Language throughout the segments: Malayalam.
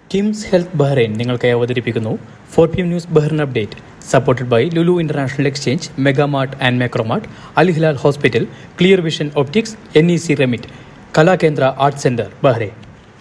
കിംസ് ഹെൽത്ത് ബഹ്റൈൻ നിങ്ങൾക്കായി അവതരിപ്പിക്കുന്നു four P M news Bahrain update supported by Lulu International Exchange Megamart and Macromart Al Hilal hospital Clear Vision Optics N E C remit Kalakendra art centre Bahrain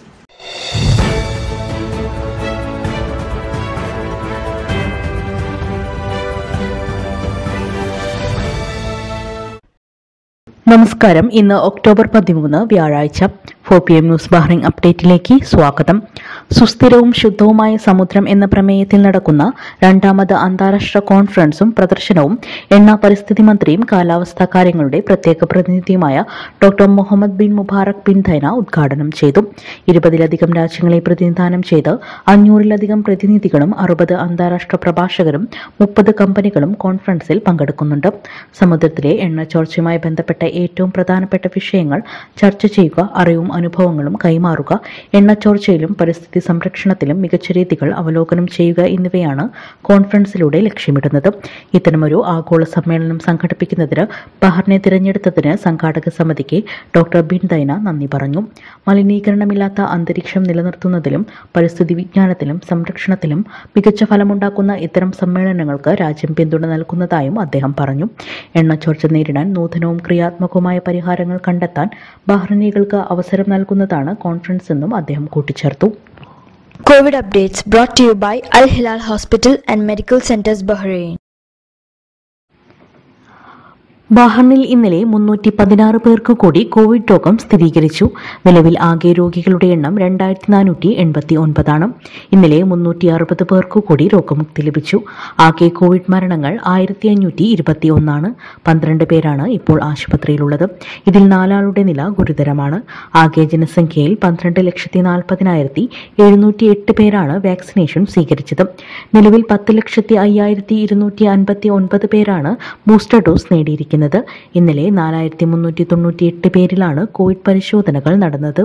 നമസ്കാരം ഇന്ന് ഒക്ടോബർ പതിമൂന്ന് വ്യാഴാഴ്ച four P M news Bahrain അപ്ഡേറ്റിലേക്ക് സ്വാഗതം സുസ്ഥിരവും ശുദ്ധവുമായ സമുദ്രം എന്ന പ്രമേയത്തിൽ നടക്കുന്ന രണ്ടാമത് അന്താരാഷ്ട്ര കോൺഫറൻസും പ്രദർശനവും എണ്ണ പരിസ്ഥിതി മന്ത്രിയും കാലാവസ്ഥാ കാര്യങ്ങളുടെ പ്രത്യേക പ്രതിനിധിയുമായ doctor Mohammed bin Mubarak bin Dhaina ഉദ്ഘാടനം ചെയ്തു ഇരുപതിലധികം രാജ്യങ്ങളെ പ്രതിനിധാനം ചെയ്ത് അഞ്ഞൂറിലധികം പ്രതിനിധികളും അറുപത് അന്താരാഷ്ട്ര പ്രഭാഷകരും മുപ്പത് കമ്പനികളും കോൺഫറൻസിൽ പങ്കെടുക്കുന്നുണ്ട് സമുദ്രത്തിലെ എണ്ണ ചോർച്ചയുമായി ബന്ധപ്പെട്ട ഏറ്റവും പ്രധാനപ്പെട്ട വിഷയങ്ങൾ ചർച്ച ചെയ്യുക അറിവും അനുഭവങ്ങളും കൈമാറുക എണ്ണ ചോർച്ചയിലും പരിസ്ഥിതി സംരക്ഷണത്തിലും മികച്ച രീതികൾ അവലോകനം ചെയ്യുക എന്നിവയാണ് കോൺഫറൻസിലൂടെ ലക്ഷ്യമിടുന്നത് ഇത്തരമൊരു ആഗോള സമ്മേളനം സംഘടിപ്പിക്കുന്നതിന് ബഹറിനെ തിരഞ്ഞെടുത്തതിന് സംഘാടക സമിതിക്ക് ഡോക്ടർ ബിൻ ദൈന നന്ദി പറഞ്ഞു മലിനീകരണമില്ലാത്ത അന്തരീക്ഷം നിലനിർത്തുന്നതിലും പരിസ്ഥിതി വിജ്ഞാനത്തിലും സംരക്ഷണത്തിലും മികച്ച ഫലമുണ്ടാക്കുന്ന ഇത്തരം സമ്മേളനങ്ങൾക്ക് രാജ്യം പിന്തുണ നൽകുന്നതായും അദ്ദേഹം പറഞ്ഞു എണ്ണ ചോർച്ച നേരിടാൻ നൂതനവും ക്രിയാത്മകവുമായ പരിഹാരങ്ങൾ കണ്ടെത്താൻ ബഹ്റിനികൾക്ക് അവസരം നൽകുന്നതാണ് കോൺഫറൻസ് എന്നും അദ്ദേഹം കൂട്ടിച്ചേർത്തു COVID updates brought to you by Al Hilal Hospital and Medical Centers Bahrain. ബഹ്റിനിൽ ഇന്നലെ മുന്നൂറ്റി പതിനാറ് പേർക്ക് കൂടി കോവിഡ് രോഗം സ്ഥിരീകരിച്ചു നിലവിൽ ആകെ രോഗികളുടെ എണ്ണം രണ്ടായിരത്തി നാനൂറ്റി എൺപത്തി ഒൻപതാണ് ഇന്നലെ മുന്നൂറ്റി അറുപത് പേർക്ക് കൂടി രോഗമുക്തി ലഭിച്ചു ആകെ കോവിഡ് മരണങ്ങൾ ആയിരത്തി അഞ്ഞൂറ്റി ഇരുപത്തി ഒന്നാണ് പന്ത്രണ്ട് പേരാണ് ഇപ്പോൾ ആശുപത്രിയിലുള്ളത് ഇതിൽ നാലാളുടെ നില ഗുരുതരമാണ് ആകെ ജനസംഖ്യയിൽ പന്ത്രണ്ട് ലക്ഷത്തി നാൽപ്പതിനായിരത്തി എഴുന്നൂറ്റി എട്ട് പേരാണ് വാക്സിനേഷൻ സ്വീകരിച്ചത് നിലവിൽ പത്ത് ലക്ഷത്തി അയ്യായിരത്തി ഇരുന്നൂറ്റി അൻപത്തി ഒൻപത് പേരാണ് ബൂസ്റ്റർ ഡോസ് നേടിയിരിക്കുന്നത് ഇന്നലെ നാലായിരത്തി മുന്നൂറ്റി തൊണ്ണൂറ്റി എട്ട് പേരിലാണ് കോവിഡ് പരിശോധനകൾ നടന്നത്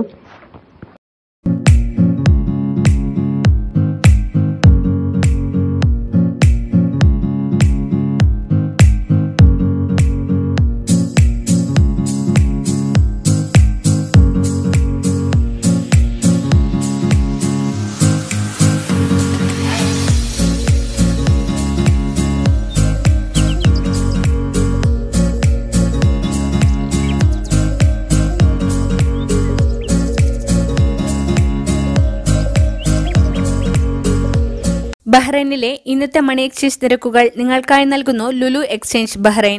ബഹ്റൈനിലെ ഇന്നത്തെ മണി എക്സ്ചേഞ്ച് നിരക്കുകൾ നിങ്ങൾക്കായി നൽകുന്നു ലുലു എക്സ്ചേഞ്ച് ബഹ്റൈൻ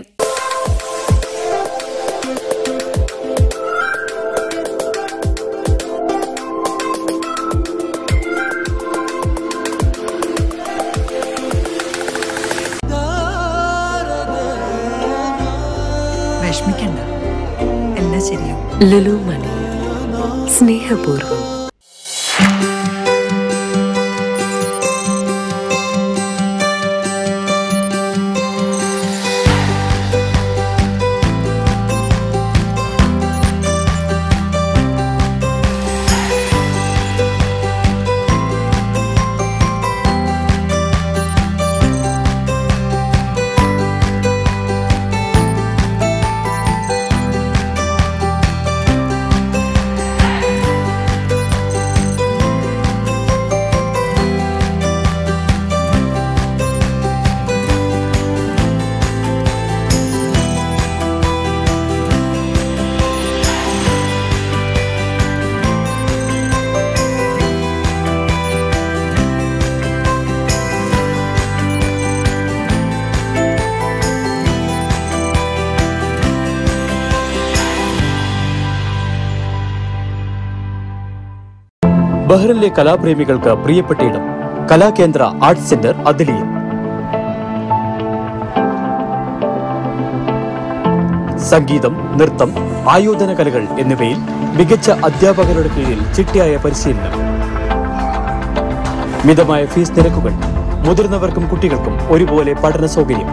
വിഷമിക്കണ്ട എല്ലാം ശരിയാവും ലുലു മണി സ്നേഹപൂർവ്വം ബഹ്റിനിലെ കലാപ്രേമികൾക്ക് പ്രിയപ്പെട്ട ഇടം കലാകേന്ദ്ര ആർട്ട് സെന്റർ അതിലിയിൽ സംഗീതം നൃത്തം ആയോധന കലകൾ എന്നിവയിൽ മികച്ച അധ്യാപകരുടെ കീഴിൽ ചിട്ടയായ പരിശീലനം മിതമായ ഫീസ് നിരക്കുകൾ മുതിർന്നവർക്കും കുട്ടികൾക്കും ഒരുപോലെ പഠന സൗകര്യം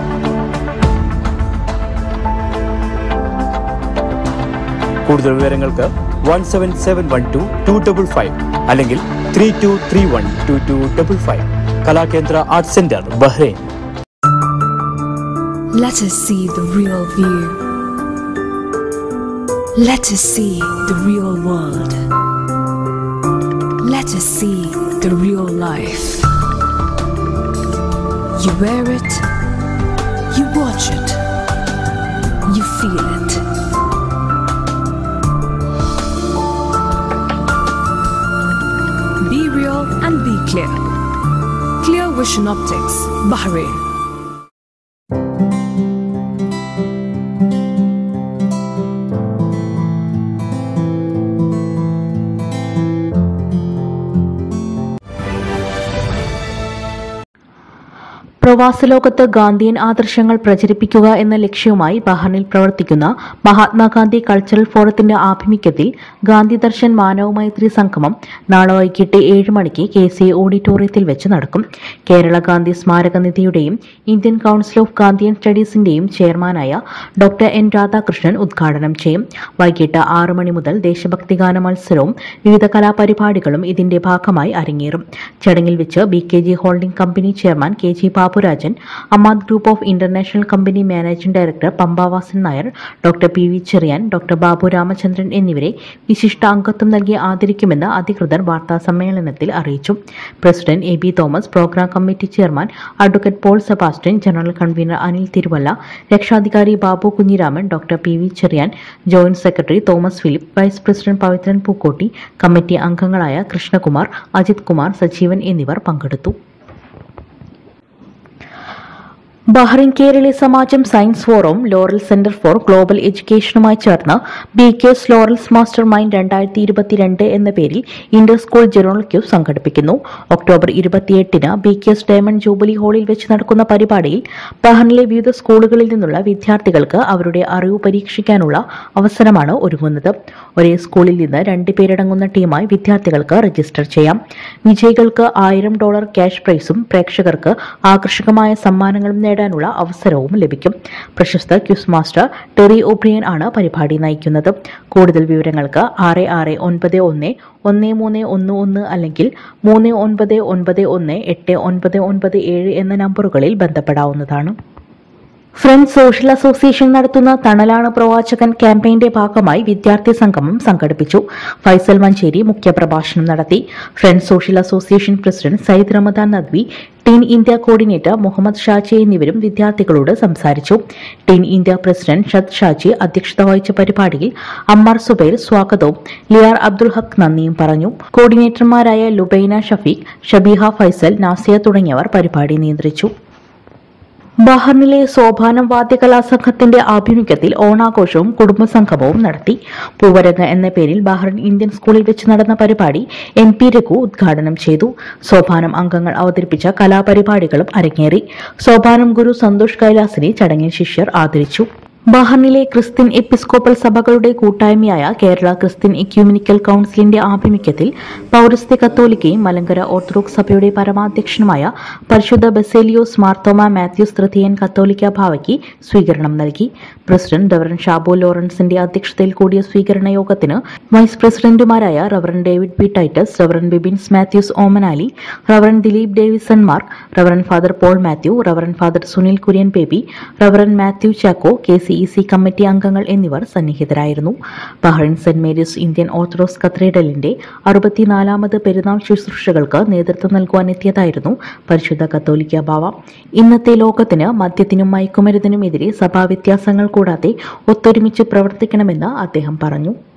കൂടുതൽ വിവരങ്ങൾക്ക് one seven seven one two two double five അല്ലെങ്കിൽ three two three one two two double five Kalakendra art centre Bahrain Let us see the real view. Let us see the real world. Let us see the real life. You wear it, you watch it, you feel it. Be real and be clear. Clear Vision Optics, Bahrain. പ്രവാസലോകത്ത് ഗാന്ധിയൻ ആദർശങ്ങൾ പ്രചരിപ്പിക്കുക എന്ന ലക്ഷ്യവുമായി ബഹ്റിനിൽ പ്രവർത്തിക്കുന്ന മഹാത്മാഗാന്ധി കൾച്ചറൽ ഫോറത്തിന്റെ ആഭിമുഖ്യത്തിൽ ഗാന്ധി ദർശൻ മാനവ മൈത്രി സംഗമം നാളെ വൈകിട്ട് ഏഴ് മണിക്ക് കെ സി ഓഡിറ്റോറിയത്തിൽ വെച്ച് നടക്കും കേരള ഗാന്ധി സ്മാരക നിധിയുടെയും ഇന്ത്യൻ കൗൺസിൽ ഓഫ് ഗാന്ധിയൻ സ്റ്റഡീസിന്റെയും ചെയർമാനായ ഡോക്ടർ എൻ രാധാകൃഷ്ണൻ ഉദ്ഘാടനം ചെയ്യും വൈകിട്ട് ആറ് മണി മുതൽ ദേശഭക്തി ഗാന മത്സരവും വിവിധ കലാപരിപാടികളും ഇതിന്റെ ഭാഗമായി അരങ്ങേറും ചടങ്ങിൽ വെച്ച് B K G holding company chairman K G Baburajan Amad group of international company managing director Pampavasan Nair doctor P V Cherian doctor Babu Ramachandran എന്നിവരെ വിശിഷ്ട അംഗത്വം നൽകി ആദരിക്കുമെന്ന് അധികൃതർ വാർത്താ സമ്മേളനത്തിൽ അറിയിച്ചു president A B Thomas programme committee chairman advocate Paul Sebastian general convener Anil Thiruvalla രക്ഷാധികാരി Babu Kunhiraman doctor P V Cherian joint secretary Thomas Philip vice president Pavithran Pookkotti committee അംഗങ്ങളായ കൃഷ്ണകുമാർ അജിത് കുമാർ സജീവൻ എന്നിവർ പങ്കെടുത്തു Bahrain Keraleeya Samajam science forum Laurel centre for global എഡ്യൂക്കേഷനുമായി ചേർന്ന് B K S Laurels master mind രണ്ടായിരത്തി ഇരുപത്തിരണ്ട് എന്ന പേരിൽ ഇന്റർ സ്കൂൾ ജനറൽ ക്യൂ സംഘടിപ്പിക്കുന്നു ഒക്ടോബർ ഇരുപത്തിയെട്ടിന് ബി കെസ് ഡയമണ്ട് ജൂബിലി ഹാളിൽ വെച്ച് നടക്കുന്ന പരിപാടിയിൽ ബഹ്റിനിലെ വിവിധ സ്കൂളുകളിൽ നിന്നുള്ള വിദ്യാർത്ഥികൾക്ക് അവരുടെ അറിവ് പരീക്ഷിക്കാനുള്ള അവസരമാണ് ഒരുങ്ങുന്നത് ഒരേ സ്കൂളിൽ നിന്ന് രണ്ട് പേരടങ്ങുന്ന ടീമായി വിദ്യാർത്ഥികൾക്ക് രജിസ്റ്റർ ചെയ്യാം വിജയികൾക്ക് ആയിരം ഡോളർ ക്യാഷ് പ്രൈസും പ്രേക്ഷകർക്ക് ആകർഷകമായ സമ്മാനങ്ങളും നേടാനുള്ള അവസരവും ലഭിക്കും പ്രശസ്ത ക്യൂസ് മാസ്റ്റർ ടെറി ഒബ്രിയൻ ആണ് പരിപാടി നയിക്കുന്നത് കൂടുതൽ വിവരങ്ങൾക്ക് ആറ് ആറ് ഒൻപത് ഒന്ന് ഒന്ന് മൂന്ന് ഒന്ന് ഒന്ന് അല്ലെങ്കിൽ മൂന്ന് ഒൻപത് ഒൻപത് ഒന്ന് എട്ട് ഒൻപത് ഒൻപത് ഏഴ് എന്ന നമ്പറുകളിൽ ബന്ധപ്പെടാവുന്നതാണ് ഫ്രണ്ട്സ് സോഷ്യൽ അസോസിയേഷൻ നടത്തുന്ന തണലാണ് പ്രവാചകൻ ക്യാമ്പയിന്റെ ഭാഗമായി വിദ്യാർത്ഥി സംഗമം സംഘടിപ്പിച്ചു ഫൈസൽ മഞ്ചേരി മുഖ്യപ്രഭാഷണം നടത്തി friends social association president Syed Ramadan Nadvi teen India coordinator Muhammad Shaji എന്നിവരും വിദ്യാർത്ഥികളോട് സംസാരിച്ചു teen India president Shad Shaji അധ്യക്ഷത വഹിച്ച പരിപാടിയിൽ അമ്മാർ സുബൈർ സ്വാഗതവും ലിയാർ അബ്ദുൽ ഹക്ക് നന്ദിയും പറഞ്ഞു കോർഡിനേറ്റർമാരായ ലുബൈന ഷഫീഖ് ഷബീഹ ഫൈസൽ നാസിയ തുടങ്ങിയവർ പരിപാടി നിയന്ത്രിച്ചു ബഹ്റിനിലെ സോപാനം വാദ്യകലാ സംഘത്തിന്റെ ആഭിമുഖ്യത്തിൽ ഓണാഘോഷവും കുടുംബസംഗമവും നടത്തി പൂവരങ്ങ് എന്ന പേരിൽ ബഹ്റിൻ ഇന്ത്യൻ സ്കൂളിൽ വെച്ച് നടന്ന പരിപാടി എൻ പി രഘു ഉദ്ഘാടനം ചെയ്തു സോപാനം അംഗങ്ങൾ അവതരിപ്പിച്ച കലാപരിപാടികളും അരങ്ങേറി സോപാനം ഗുരു സന്തോഷ് കൈലാസിനെ ചടങ്ങിൽ ശിഷ്യർ ആദരിച്ചു ബഹ്റിനിലെ ക്രിസ്ത്യൻ എപ്പിസ്കോപ്പൽ സഭകളുടെ കൂട്ടായ്മയായ കേരള ക്രിസ്ത്യൻ എക്യൂമിനിക്കൽ കൗൺസിലിന്റെ ആഭിമുഖ്യത്തിൽ പൗരസ്ത്യ കത്തോലിക്കയും മലങ്കര ഓർത്തഡോക്സ് സഭയുടെ പരമാധ്യക്ഷനുമായ പരിശുദ്ധ ബസേലിയോസ് മാർത്തോമ മാത്യൂസ് തൃതീയൻ കത്തോലിക്ക ഭാവയ്ക്ക് സ്വീകരണം നൽകി പ്രസിഡന്റ് റവറൻ ഷാബു ലോറൻസിന്റെ അധ്യക്ഷതയിൽ കൂടിയ സ്വീകരണ യോഗത്തിന് വൈസ് പ്രസിഡന്റുമാരായ reverend David P Titus reverend Bibins Mathews Omanali reverend Dileep Davison Mark reverend father Paul Mathew reverend father Sunil Kurian Baby reverend Mathew Chacko K C E C committee അംഗങ്ങൾ എന്നിവർ സന്നിഹിതരായിരുന്നു ബഹ്റിൻ സെന്റ് മേരീസ് ഇന്ത്യൻ ഓർത്തഡോക്സ് കത്തീഡ്രലിന്റെ അറുപത്തിനാലാമത് പെരുന്നാൾ ശുശ്രൂഷകൾക്ക് നേതൃത്വം നൽകുവാൻ എത്തിയതായിരുന്നു പരിശുദ്ധ കത്തോലിക്ക ബാവ ഇന്നത്തെ ലോകത്തിന് മദ്യത്തിനും മയക്കുമരുന്നിനുമെതിരെ സഭാവ്യത്യാസങ്ങൾ കൂടാതെ ഒത്തൊരുമിച്ച് പ്രവർത്തിക്കണമെന്ന് അദ്ദേഹം പറഞ്ഞു